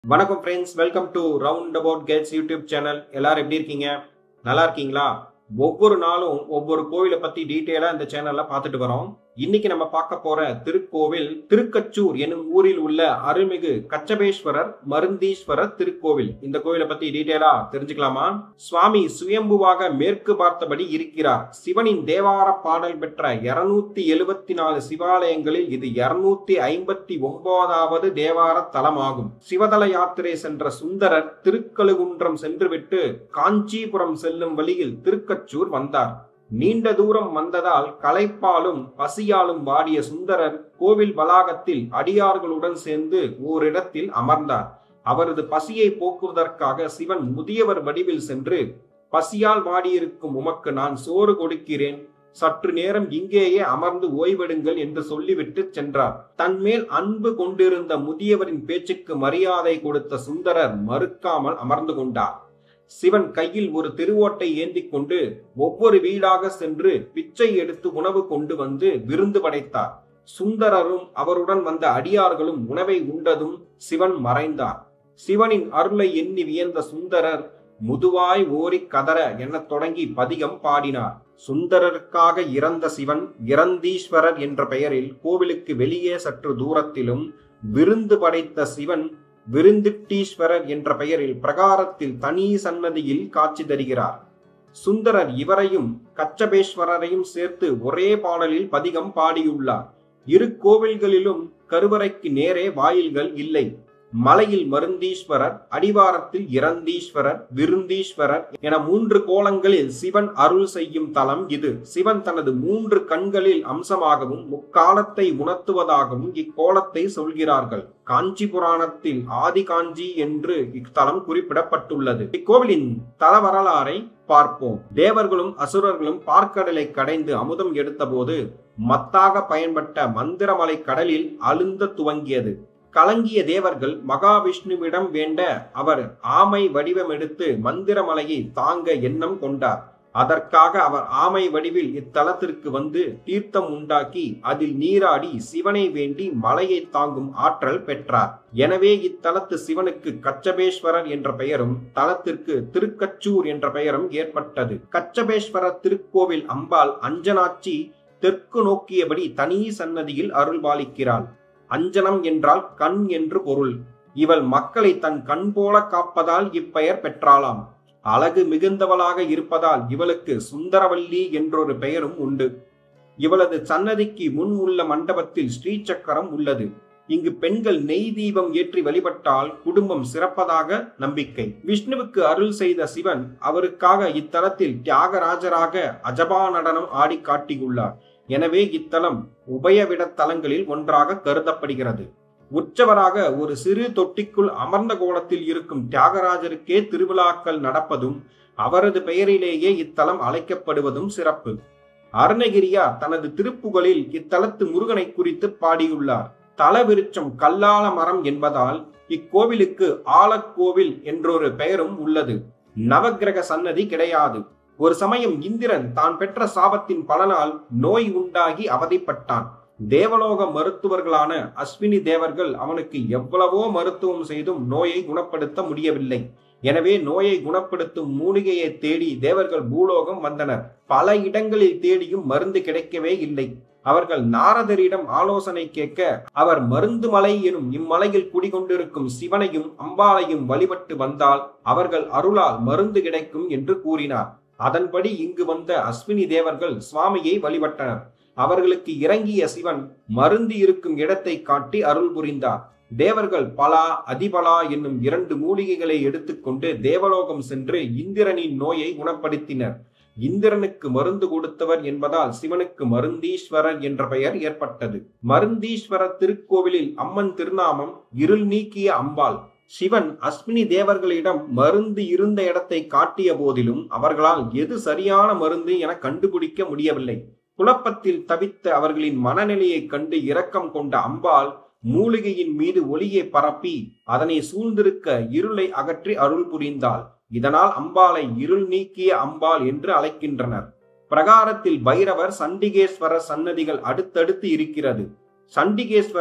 வணக்கம் friends welcome to round about cats YouTube channel எல்லாரும் எப்படி இருக்கீங்க நல்லா இருக்கீங்களா ஒவ்வொரு நாளும் ஒவ்வொரு கோவிலை பத்தி டீட்டெயிலா இந்த சேனல்ல பார்த்துட்டு வரோம் இன்னைக்கு நம்ம பார்க்க போற திருக்கோவில் திருக்கச்சூர் எனும் ஊரில் உள்ள அருள்மிகு கச்சபேஸ்வரர் மருந்தீஸ்வரர் திருக்கோவில் இந்த கோவிலை பத்தி டீட்டெயிலா தெரிஞ்சுக்கலாமா சுவாமி சுயம்புவாக மேற்கு பார்த்தபடி இருக்கிறார் சிவனின் தேவார பாடல் பெற்ற இருநூத்தி எழுபத்தி நாலு சிவாலயங்களில் இது இருநூத்தி ஐம்பத்தி ஒன்பதாவது தேவார தலமாகும் சிவதல யாத்திரை சென்ற சுந்தரர் திருக்கழுகுன்றம் சென்றுவிட்டு காஞ்சிபுரம் செல்லும் வழியில் திருக்கச்சூர் வந்தார் நீண்ட தூரம் வந்ததால் களைப்பாலும் பசியாலும் வாடிய சுந்தரர் கோவில் வளாகத்தில் அடியார்களுடன் சேர்ந்து ஓரிடத்தில் அமர்ந்தார் அவரது பசியை போக்குவதற்காக சிவன் முதியவர் வடிவில் சென்று பசியால் வாடியிருக்கும் உமக்கு நான் சோறு கொடுக்கிறேன் சற்று நேரம் இங்கேயே அமர்ந்து ஓய்வெடுங்கள் என்று சொல்லிவிட்டு சென்றார் தன்மேல் அன்பு கொண்டிருந்த முதியவரின் பேச்சுக்கு மரியாதை கொடுத்த சுந்தரர் மறுக்காமல் அமர்ந்து கொண்டார் சிவன் கையில் ஒரு திருவோட்டை ஏந்தி கொண்டு ஒவ்வொரு வீடாக சென்று பிச்சை எடுத்து உணவு கொண்டு வந்து விருந்து படைத்தார் சுந்தரரும் அவருடன் வந்த அடியார்களும் உணவை உண்டதும் சிவன் மறைந்தார் சிவனின் அருளை எண்ணி வியந்த சுந்தரர் முதுவாய் ஓரி கதற எனத் தொடங்கி பதிகம் பாடினார் சுந்தரருக்காக இறந்த சிவன் இறந்தீஸ்வரர் என்ற பெயரில் கோவிலுக்கு வெளியே சற்று தூரத்திலும் விருந்து படைத்த சிவன் விருந்திட்டீஸ்வரர் என்ற பெயரில் பிரகாரத்தில் தனி சன்னதியில் காட்சி தருகிறார் சுந்தரர் இவரையும் கச்சபேஸ்வரரையும் சேர்த்து ஒரே பாடலில் பதிகம் பாடியுள்ளார் இரு கோவில்களிலும் கருவறைக்கு நேரே வாயில்கள் இல்லை மலையில் மருந்தீஸ்வரர் அடிவாரத்தில் இறந்தீஸ்வரர் விருந்தீஸ்வரர் என மூன்று கோலங்களில் சிவன் அருள் செய்யும் தலம் இது சிவன் தனது மூன்று கண்களில் அம்சமாகவும் முக்காலத்தை உணர்த்துவதாகவும் இக்கோலத்தை சொல்கிறார்கள் காஞ்சி புராணத்தில் ஆதி காஞ்சி என்று இத்தலம் குறிப்பிடப்பட்டுள்ளது இக்கோவிலின் தல வரலாறை பார்ப்போம் தேவர்களும் அசுரர்களும் பார்க்கடலை கடைந்து அமுதம் எடுத்தபோது மத்தாக பயன்பட்ட மந்திரமலை கடலில் அழுந்த துவங்கியது கலங்கிய தேவர்கள் மகாவிஷ்ணுவிடம் வேண்ட அவர் ஆமை வடிவம் எடுத்து மந்திரமலையை தாங்க எண்ணம் கொண்டார் அதற்காக அவர் ஆமை வடிவில் இத்தலத்திற்கு வந்து தீர்த்தம் உண்டாக்கி அதில் நீராடி சிவனை வேண்டி மலையை தாங்கும் ஆற்றல் பெற்றார் எனவே இத்தலத்து சிவனுக்கு கச்சபேஸ்வரர் என்ற பெயரும் தலத்திற்கு திருக்கச்சூர் என்ற பெயரும் ஏற்பட்டது கச்சபேஸ்வரர் திருக்கோவில் அம்பாள் அஞ்சனாட்சி தெற்கு நோக்கியபடி தனி சன்னதியில் அருள்பாலிக்கிறாள் அஞ்சனம் என்றால் கண் என்று பொருள் இவள் மக்களை தன் கண் போல காப்பதால் இப்பெயர் பெற்றாளாம் அழகு மிகுந்தவளாக இருப்பதால் இவளுக்கு சுந்தரவல்லி என்றொரு பெயரும் உண்டு இவளது சன்னதிக்கு முன் உள்ள மண்டபத்தில் ஸ்ரீசக்கரம் உள்ளது இங்கு பெண்கள் நெய் தீபம் ஏற்றி வழிபட்டால் குடும்பம் சிறப்பதாக நம்பிக்கை விஷ்ணுவுக்கு அருள் செய்த சிவன் அவருக்காக இத்தலத்தில் தியாகராஜராக அஜபா நடனம் ஆடி காட்டியுள்ளார் எனவே இத்தலம் உபயவிட தலங்களில் ஒன்றாக கருதப்படுகிறது உற்சவராக ஒரு சிறு தொட்டிக்குள் அமர்ந்த கோலத்தில் இருக்கும் தியாகராஜருக்கே திருவிழாக்கள் நடப்பதும் அவரது பெயரிலேயே இத்தலம் அழைக்கப்படுவதும் சிறப்பு அருணகிரியார் தனது திருப்புகளில் இத்தலத்து முருகனை குறித்து பாடியுள்ளார் தலவிருச்சம் கல்லால மரம் என்பதால் இக்கோவிலுக்கு ஆலக்கோவில் என்றொரு பெயரும் உள்ளது நவக்கிரக சன்னதி கிடையாது ஒரு சமயம் இந்திரன் தான் பெற்ற சாபத்தின் பலனால் நோய் உண்டாகி அவதிப்பட்டான் தேவலோக மருத்துவர்களான அஸ்வினி தேவர்கள் அவனுக்கு எவ்வளவோ மருத்துவம் செய்தும் நோயை குணப்படுத்த முடியவில்லை எனவே நோயை குணப்படுத்தும் மூலிகையை தேடி தேவர்கள் பூலோகம் வந்தனர் பல இடங்களில் தேடியும் மருந்து கிடைக்கவே இல்லை அவர்கள் நாரதரிடம் ஆலோசனை கேட்க அவர் மருந்து மலை எனும் இம்மலையில் குடிகொண்டிருக்கும் சிவனையும் அம்பாளையும் வழிபட்டு வந்தால் அவர்கள் அருளால் மருந்து கிடைக்கும் என்று கூறினார் அதன்படி இங்கு வந்த அஸ்வினி தேவர்கள் சுவாமியை வழிபட்டனர் அவர்களுக்கு இறங்கிய சிவன் மருந்து இருக்கும் இடத்தை காட்டி அருள் புரிந்தார் தேவர்கள் பலா அதிபலா என்னும் இரண்டு மூலிகைகளை எடுத்துக்கொண்டு தேவலோகம் சென்று இந்திரனின் நோயை குணப்படுத்தினர் இந்திரனுக்கு மருந்து கொடுத்தவர் என்பதால் சிவனுக்கு மருந்தீஸ்வரர் என்ற பெயர் ஏற்பட்டது மருந்தீஸ்வரர் திருக்கோவிலில் அம்மன் திருநாமம் இருள் நீக்கிய அம்பாள் சிவன் அஸ்வினி தேவர்களிடம் மருந்து இருந்த இடத்தை காட்டிய போதிலும் அவர்களால் எது சரியான மருந்து என கண்டுபிடிக்க முடியவில்லை குழப்பத்தில் தவித்த அவர்களின் மனநிலையை கண்டு இரக்கம் கொண்ட அம்பாள் மூலிகையின் மீது ஒளியை பரப்பி அதனை சூழ்ந்திருக்க இருளை அகற்றி அருள் புரிந்தாள் இதனால் அம்பாளை இருள் நீக்கிய அம்பாள் என்று அழைக்கின்றனர் பிரகாரத்தில் பைரவர் சண்டிகேஸ்வரர் சன்னதிகள் அடுத்தடுத்து இருக்கிறது சண்டிகேஸ்வரர்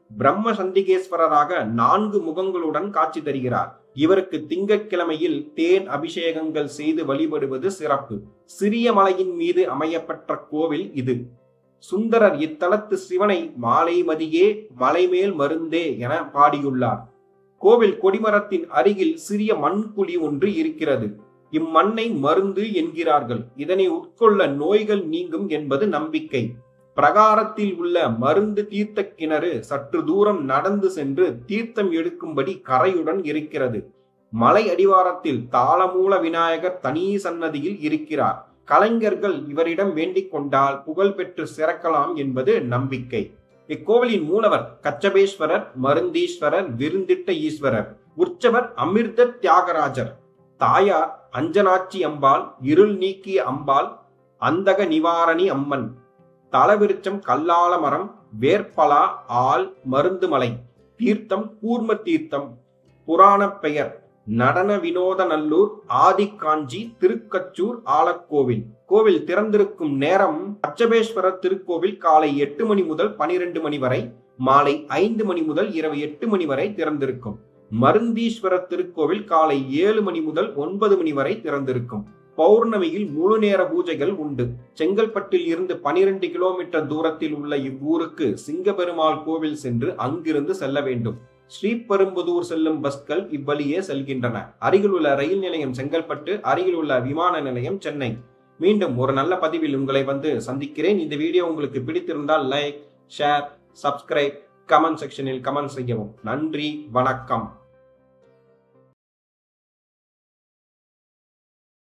பிரம்ம சண்டிகேஸ்வரராக நான்கு முகங்களுடன் காட்சி தருகிறார் இவருக்கு திங்கட்கிழமையில் தேன் அபிஷேகங்கள் செய்து வழிபடுவது சிறப்பு சிறிய மலையின் மீது அமையப்பட்ட கோவில் இது சுந்தரர் இத்தலத்து சிவனை மாலை மதியே மலைமேல் மருந்தே என பாடியுள்ளார் கோவில் கொடிமரத்தின் அருகில் சிறிய மண்குழி ஒன்று இருக்கிறது இம்மண்ணை மருந்து என்கிறார்கள் இதனை உட்கொள்ள நோய்கள் நீங்கும் என்பது நம்பிக்கை பிரகாரத்தில் உள்ள மருந்து தீர்த்த கிணறு சற்று தூரம் நடந்து சென்று தீர்த்தம் எடுக்கும்படி கரையுடன் இருக்கிறது மலை அடிவாரத்தில் தாளமூல விநாயகர் தனி சன்னதியில் இருக்கிறார் கலைஞர்கள் இவரிடம் வேண்டிக் கொண்டால் புகழ் பெற்று சிறக்கலாம் என்பது நம்பிக்கை இக்கோவிலின் மூலவர் கச்சபேஸ்வரர் மருந்தீஸ்வரர் விருந்திட்ட ஈஸ்வரர் உற்சவர் அமிர்த தியாகராஜர் தாயார் அஞ்சனாட்சி அம்பாள் இருள் நீக்கிய அம்பாள் அந்தக நிவாரணி அம்மன் தலவிருச்சம் கல்லால மரம் வேர்பலா ஆள் மருந்துமலை தீர்த்தம் கூர்ம தீர்த்தம் புராண பெயர் நடன வினோத நல்லூர் ஆதிக்காஞ்சி திருக்கச்சூர் ஆலக்கோவில் கோவில் திறந்திருக்கும் நேரம் பச்சபேஸ்வரர் திருக்கோவில் காலை எட்டு மணி முதல் பனிரெண்டு மணி வரை மாலை ஐந்து மணி முதல் இரவு எட்டு மணி வரை திறந்திருக்கும் மருந்தீஸ்வரர் திருக்கோவில் காலை ஏழு மணி முதல் ஒன்பது மணி வரை திறந்திருக்கும் பௌர்ணமியில் முழு நேர பூஜைகள் உண்டு செங்கல்பட்டில் இருந்து பனிரெண்டு கிலோமீட்டர் தூரத்தில் உள்ள இவ்வூருக்கு சிங்கபெருமாள் கோவில் சென்று அங்கிருந்து செல்ல வேண்டும் ஸ்ரீபெரும்புதூர் செல்லும் பஸ்கள் இவ்வழியே செல்கின்றன அருகில் உள்ள ரயில் நிலையம் செங்கல்பட்டு அருகில் உள்ள விமான நிலையம் சென்னை மீண்டும் ஒரு நல்ல பதிவில் உங்களை வந்து சந்திக்கிறேன் இந்த வீடியோ உங்களுக்கு பிடித்திருந்தால் லைக் ஷேர் சப்ஸ்கிரைப் கமெண்ட் செக்ஷனில் கமெண்ட் செய்யவும் நன்றி வணக்கம்